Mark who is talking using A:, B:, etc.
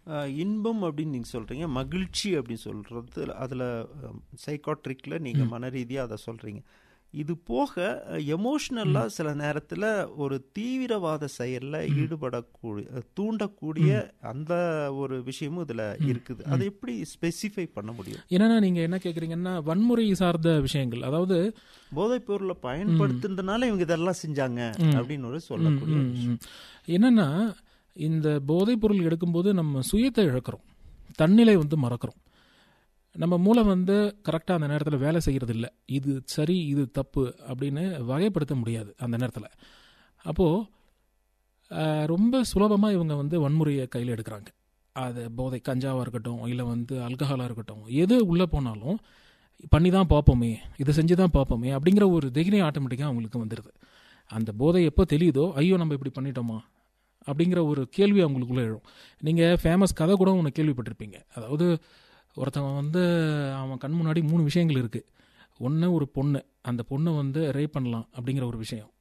A: அஹ், இன்பம் அப்படின்னு நீங்கள் சொல்கிறீங்க மகிழ்ச்சி அப்படின்னு சொல்கிறது அதில் சைக்காட்ரிக்கில் நீங்கள் மன ரீதியாக அதை சொல்கிறீங்க இது போக எமோஷ்னலாக சில நேரத்தில் ஒரு தீவிரவாத செயலில் ஈடுபடக்கூடிய அஹ், தூண்டக்கூடிய அந்த ஒரு விஷயமும் இதில் இருக்குது அதை எப்படி ஸ்பெசிஃபை பண்ண முடியும்
B: என்னன்னா நீங்க என்ன கேக்குறீங்கன்னா வன்முறை சார்ந்த விஷயங்கள் அதாவது
A: போதைப் பொருளை பயன்படுத்துனதுனால இவங்க இதெல்லாம் செஞ்சாங்க அப்படின்னு ஒரு சொல்லக்கூடிய
B: ம், ம். என்னன்னா இந்த போதைப் பொருள் எடுக்கும்போது நம்ம சுயத்தை இழக்கிறோம் தன்னிலை வந்து மறக்கிறோம் நம்ம மூளை வந்து கரெக்டாக அந்த நேரத்தில் வேலை செய்கிறது இல்லை இது சரி இது தப்பு அப்படின்னு வகைப்படுத்த முடியாது அந்த நேரத்தில் அப்போது ரொம்ப சுலபமாக இவங்க வந்து வன்முறையை கையில் எடுக்கிறாங்க அது போதை கஞ்சாவாக இருக்கட்டும் இல்லை வந்து அல்கஹாலாக இருக்கட்டும் எது உள்ளே போனாலும் பண்ணி தான் பார்ப்போமே இதை செஞ்சு தான் பார்ப்போமே அப்படிங்கிற ஒரு தைரியம் ஆட்டோமேட்டிக்காக அவங்களுக்கு வந்துடுது அந்த போதை எப்போ தெரியுதோ ஐயோ நம்ம இப்படி பண்ணிட்டோமா அப்படிங்கிற ஒரு கேள்வி அவங்களுக்குள்ள எழும் நீங்கள் ஃபேமஸ் கதை கூட ஒன்று கேள்விப்பட்டிருப்பீங்க அதாவது ஒருத்தவன் வந்து அவன் கண் முன்னாடி மூணு விஷயங்கள் இருக்குது ஒன்று ஒரு பொண்ணு அந்த பொண்ணை வந்து ரேப் பண்ணலாம் அப்படிங்கிற ஒரு விஷயம்